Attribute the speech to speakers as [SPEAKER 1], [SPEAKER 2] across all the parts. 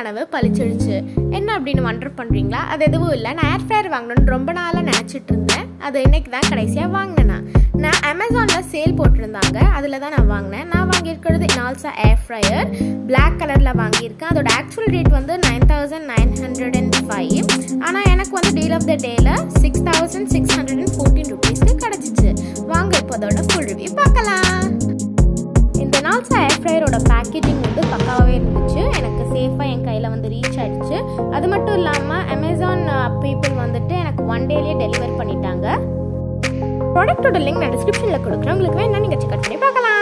[SPEAKER 1] கனவு பழிச்சிடுச்சு என்ன அப்படின்னு வண்டர் பண்ணுறீங்களா அது எதுவும் இல்லை நான் ஏர் ஃப்ரையர் வாங்கணும்னு ரொம்ப நாளாக நினச்சிட்டு இருந்தேன் அது இன்னைக்கு தான் கடைசியாக வாங்கினேன் நான் அமேசானில் சேல் போட்டிருந்தாங்க அதில் தான் நான் வாங்கினேன் நான் வாங்கியிருக்கிறது இனால்சா ஏர் ஃப்ரையர் பிளாக் கலரில் வாங்கியிருக்கேன் அதோட ஆக்சுவல் ரேட் வந்து nine thousand nine hundred and five ஆனால் எனக்கு வந்து டீல் ஆஃப் த டேல six thousand six hundred and fourteen ருபீஸ்க்கு கிடச்சிச்சு வாங்க இப்போ அதோட ஃபுல் ரிவ்யூ பார்க்கலாம் இந்த நாள்ஸா ஏர் ஃப்ரையரோட பேக்கேஜிங் வந்து பக்காவாகவே இருந்துச்சு எனக்கு சேஃபாக என் கையில் வந்து ரீச் ஆயிடுச்சு அது மட்டும் இல்லாமல் அமேசான் பீப்புள் வந்துட்டு எனக்கு ஒன் டேலேயே டெலிவர் பண்ணிட்டாங்க ப்ராடக்ட்டோட லிங்க் நான் டிஸ்கிரிப்ஷனில் கொடுக்குறேன் உங்களுக்கு வேணா நீங்கள் செக் பண்ணி பார்க்கலாம்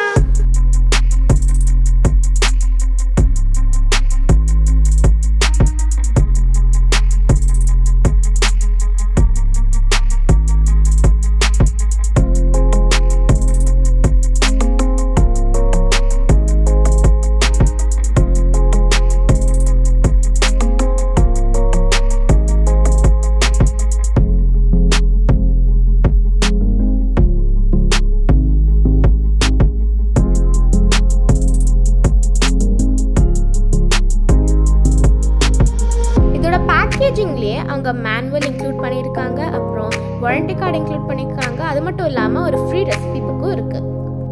[SPEAKER 1] இதோட பேக்கேஜிங்லேயே அவங்க மேனுவல் இன்க்ளூட் பண்ணியிருக்காங்க அப்புறம் வாரண்டி கார்டு இன்க்ளூட் பண்ணியிருக்காங்க அது மட்டும் இல்லாமல் ஒரு ஃப்ரீ ரெசிபி புக்கும் இருக்குது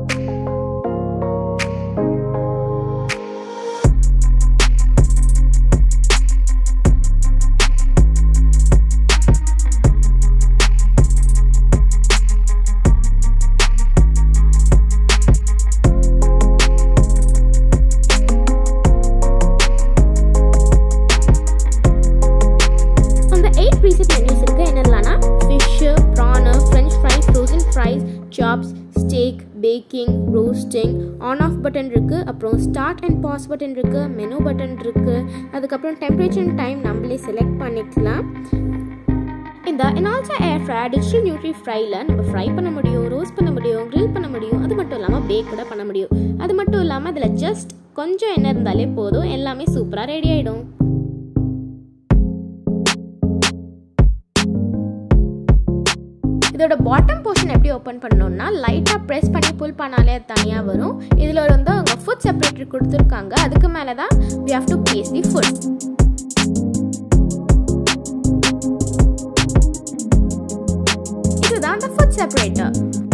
[SPEAKER 1] அந்த எயிட் ப்ரீசெட் மெனியூஸ் இருக்கு என்னென்னலாம்னா fish prawn French fries frozen fries chops steak baking roasting on off button இருக்குது அப்புறம் ஸ்டார்ட் அண்ட் பாஸ் பட்டன் இருக்குது மெனு பட்டன் இருக்குது அதுக்கப்புறம் டெம்பரேச்சர் டைம் நம்மளே செலக்ட் பண்ணிக்கலாம் இந்த எனால்சா ஏர் ஃப்ரை டிஜிட்டல் நியூட்ரி ஃப்ரைல நம்ம ஃப்ரை பண்ண முடியும் ரோஸ்ட் பண்ண முடியும் grill பண்ண முடியும் அது மட்டும் இல்லாமல் பேக் கூட பண்ண முடியும் அது மட்டும் இல்லாமல் அதில் ஜஸ்ட் கொஞ்சம் எண்ணெய் இருந்தாலே போதும் எல்லாமே சூப்பராக ரெடி ஆகிடும் இதோட பாட்டம் போர்ஷன் எப்படி ஓப்பன் பண்ணணும்னா லைட்டாக ப்ரெஸ் பண்ணி புல் பண்ணாலே அது தனியாக வரும் இதில் வந்து அவங்க ஃபுட் செப்பரேட்டர் கொடுத்துருக்காங்க அதுக்கு மேலே தான் we have to place the food இதுதான் அந்த ஃபுட் செப்பரேட்டர்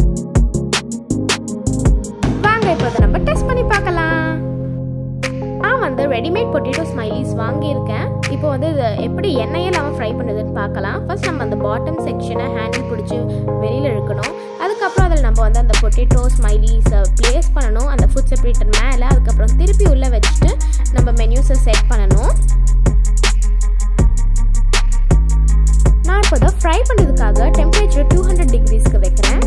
[SPEAKER 1] வாங்க இப்போ அதை நம்ம டெஸ்ட் பண்ணி பார்க்கலாம் நான் வந்து ரெடிமேட் பொட்டேட்டோ ஸ்மைலிஸ் வாங்கியிருக்கேன் இப்போ வந்து இது எப்படி எண்ணெயே இல்லாமல் ஃப்ரை பண்ணுறதுன்னு பார்க்கலாம் ஃபர்ஸ்ட் நம்ம அந்த பாட்டம் செக்ஷனை ஹேண்டில் பிடிச்சி வெளியில் இழுக்கணும் அதுக்கப்புறம் அதில் நம்ம வந்து அந்த பொட்டேட்டோ ஸ்மைலிஸை ப்ளேஸ் பண்ணணும் அந்த ஃபுட் செப்பரேட்டர் மேலே அதுக்கப்புறம் திருப்பி உள்ளே வச்சுட்டு நம்ம மெனியூஸை செட் பண்ணணும் நான் இப்போ இதை ஃப்ரை பண்ணுறதுக்காக டெம்பரேச்சர் டூ ஹண்ட்ரட் டிகிரிஸ்க்கு வைக்கிறேன்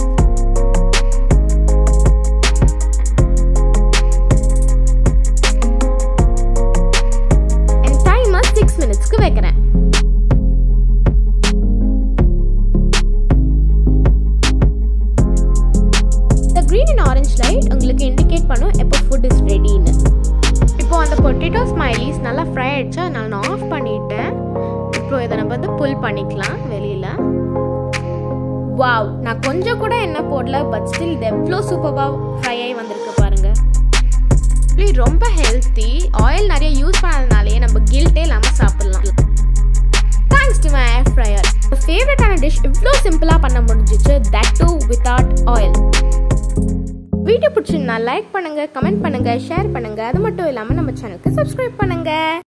[SPEAKER 1] அண்ட் டைமர் சிக்ஸ் மினிட்ஸ்க்கு வைக்கிறேன் இந்த க்ரீன் அண்ட் ஆரஞ்ச் லைட் உங்களுக்கு இண்டிகேட் பண்ணும் எப்போ ஃபுட் இஸ் ரெடின்னு இப்போ அந்த பொட்டேட்டோ ஸ்மைலிஸ் நல்லா ஃப்ரை ஆயிடுச்சு அதனால நான் ஆஃப் பண்ணிட்டேன் இப்போ இதை நம்ம வந்து புல் பண்ணிக்கலாம் வெளியில் வாவ் நான் கொஞ்சம் கூட எண்ணெய் போடல பட் ஸ்டில் இது எவ்வளோ சூப்பராக ஃப்ரை ஆகி வந்திருக்கு பாருங்க Actually ரொம்ப ஹெல்த்தி ஆயில் நிறைய யூஸ் பண்ணாதனாலேயே நம்ம கில்ட்டே இல்லாமல் சாப்பிடலாம் thanks to my air fryer ஃபேவரட்டான டிஷ் இவ்வளோ சிம்பிளாக பண்ண முடிஞ்சிச்சு that too without oil video பிடிச்சிருந்தா லைக் பண்ணுங்க கமெண்ட் பண்ணுங்க ஷேர் பண்ணுங்க அது மட்டும் இல்லாமல் நம்ம சேனலுக்கு சப்ஸ்கிரைப் பண்ணுங்க